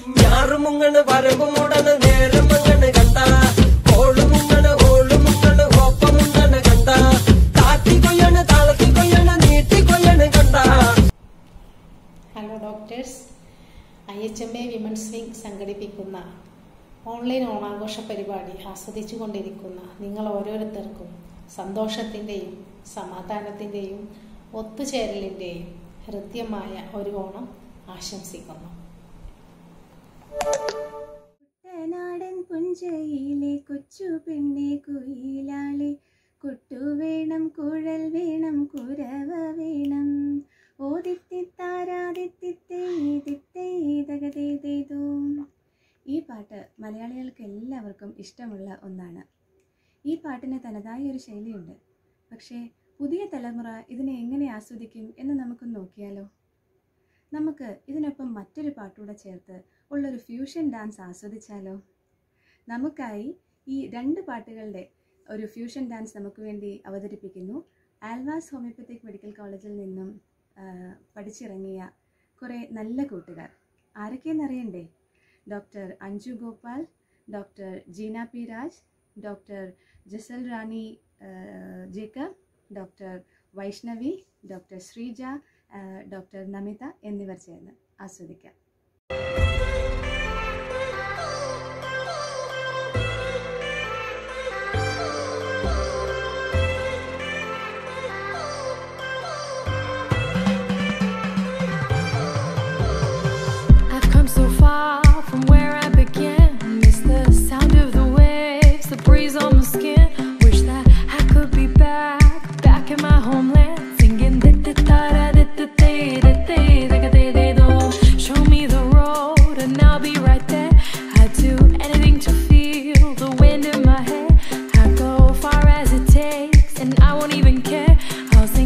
ഞാറുമുങ്ങണ് വരമ്പ് മൂടണ് നേരമങ്ങണ് കണ്ട കോളുമുങ്ങണ് ഓളുമുങ്ങണ് ഒപ്പമുങ്ങണ് കണ്ട താത്തി കൊയ്യണ് താളത്തി കൊയ്യണ് നീട്ടി കൊയ്യണ് കണ്ട hello doctors I H M A women's wing സംഘടിപ്പിക്കുന്ന ഓൺലൈൻ ഓണാഘോഷ പരിപാടി ആസ്വദിച്ചു കൊണ്ടിരിക്കുന്ന നിങ്ങൾ ഓരോരുത്തർക്കും സന്തോഷത്തിൻ്റെയും സമാധാനത്തിൻ്റെയും ഒത്തുചേരലിൻ്റെയും ഹൃദ്യമായ ഒരു ഓണം ആശംസിക്കുന്നു കുട്ടനാടൻ പുഞ്ചയിലെ കൊച്ചു പെണ്ണെ കുയിലാളെ കുട്ടു വേണം കുഴൽ വേണം കുരവ വേണം ഓദിത്തിത്താരാദിത്തിത്തേതകതേതേതോ ഈ പാട്ട് മലയാളികൾക്ക് എല്ലാവർക്കും ഇഷ്ടമുള്ള ഒന്നാണ് ഈ പാട്ടിന് തനതായ ഒരു ശൈലിയുണ്ട് പക്ഷേ പുതിയ തലമുറ ഇതിനെ എങ്ങനെ ആസ്വദിക്കും എന്ന് നമുക്ക് നോക്കിയാലോ നമുക്ക് ഇതിനൊപ്പം മറ്റൊരു പാട്ടുകൂടെ ചേർത്ത് ഉള്ളൊരു ഫ്യൂഷൻ ഡാൻസ് ആസ്വദിച്ചാലോ നമുക്കായി ഈ രണ്ട് പാട്ടുകളുടെ ഒരു ഫ്യൂഷൻ ഡാൻസ് നമുക്ക് വേണ്ടി അവതരിപ്പിക്കുന്നു ആൽവാസ് ഹോമിയോപ്പത്തിക് മെഡിക്കൽ കോളേജിൽ നിന്നും ആ, പഠിച്ചിറങ്ങിയ കുറേ നല്ല കൂട്ടുകാർ ആരൊക്കെയെന്നറിയണ്ടേ doctor Anju Gopal doctor Jeena P Raj doctor Jasal Rani ആ, ജേക്കബ് ഡോക്ടർ വൈഷ്ണവി ഡോക്ടർ ശ്രീജ ആ, ഡോക്ടർ നമിത എന്നിവർ ചേർന്ന് ആസ്വദിക്കാം I've come so far from where I began. Miss the sound of the waves, the breeze on my skin. Wish that I could be back, back in my homeland, singing. Show me the road, and I'll be right there. I'd do anything to feel the wind in my hair. I'd go far as it takes, and I won't even care. I'll sing.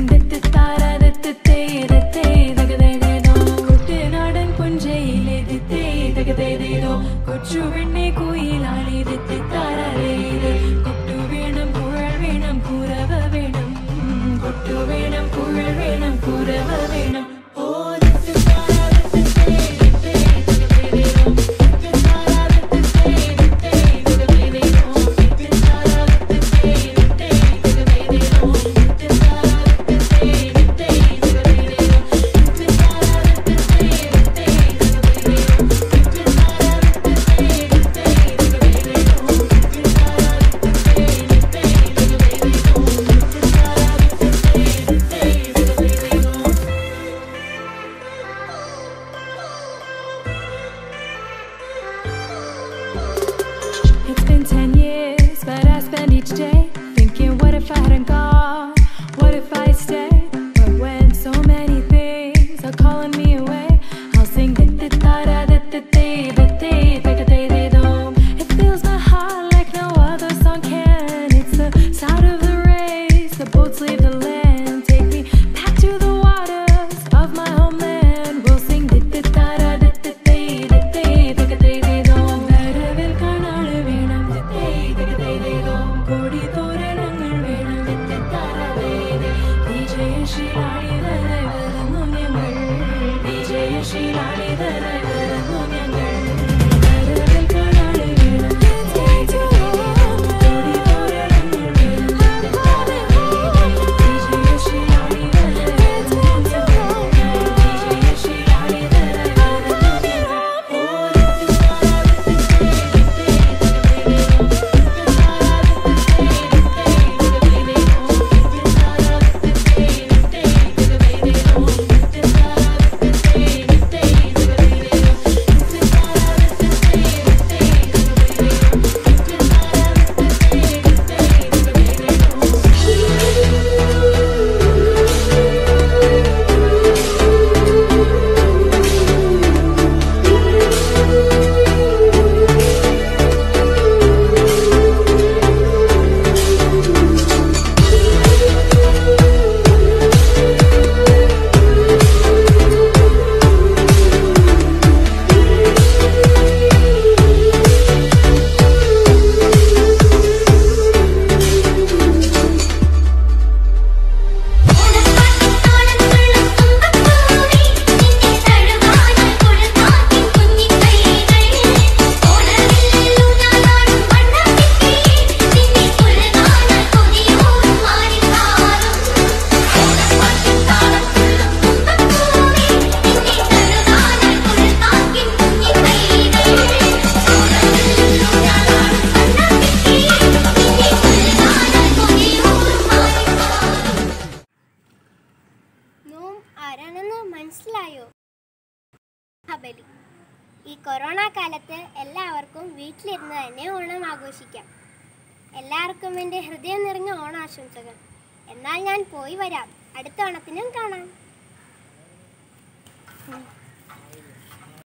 കുട്ടനാടൻ പുഞ്ചയിലെ ദിത്തേ തകതേതേതോ കൊച്ചു പെണ്ണെ കുയിലാളി ദിത്തി താരേത് കൊട്ടു വേണം കുഴൽ വേണം കുരവ വേണം കൊട്ടു വേണം കുഴൽ വേണം കുരവ വേണം ഓ ദിത്തി താര ദിത്തേ ദിത്തേ തകതേതേതോ ദിത്തി താര ദിത്തേ ദിത്തേ തകതേതേതോ ദിത്തി താര ദിത്തേ ദിത്തേ തകതേതേതോ ദിത്തി താര ദിത്തേ ദിത്തേ തകതേതേതോ ദിത്തി താര It's been ten years, but I spend each day thinking, what if I hadn't gone? What if I stayed? But when so many things are calling me away, I'll sing. It fills my heart like no other song can. It's the sound of the race, the boats leave the land. Take me back to the waters of my homeland. We'll sing. വരവിൽ കാണാള് വേണം കോടി തോരണങ്ങൾ വേണം മഹാബലി ഈ corona കാലത്ത് എല്ലാവർക്കും വീട്ടിലിരുന്ന് തന്നെ ഓണം ആഘോഷിക്കാം എല്ലാവർക്കും എൻ്റെ ഹൃദയം നിറഞ്ഞ ഓണാശംസകൾ എന്നാൽ ഞാൻ പോയി വരാം അടുത്ത ഓണത്തിനും കാണാം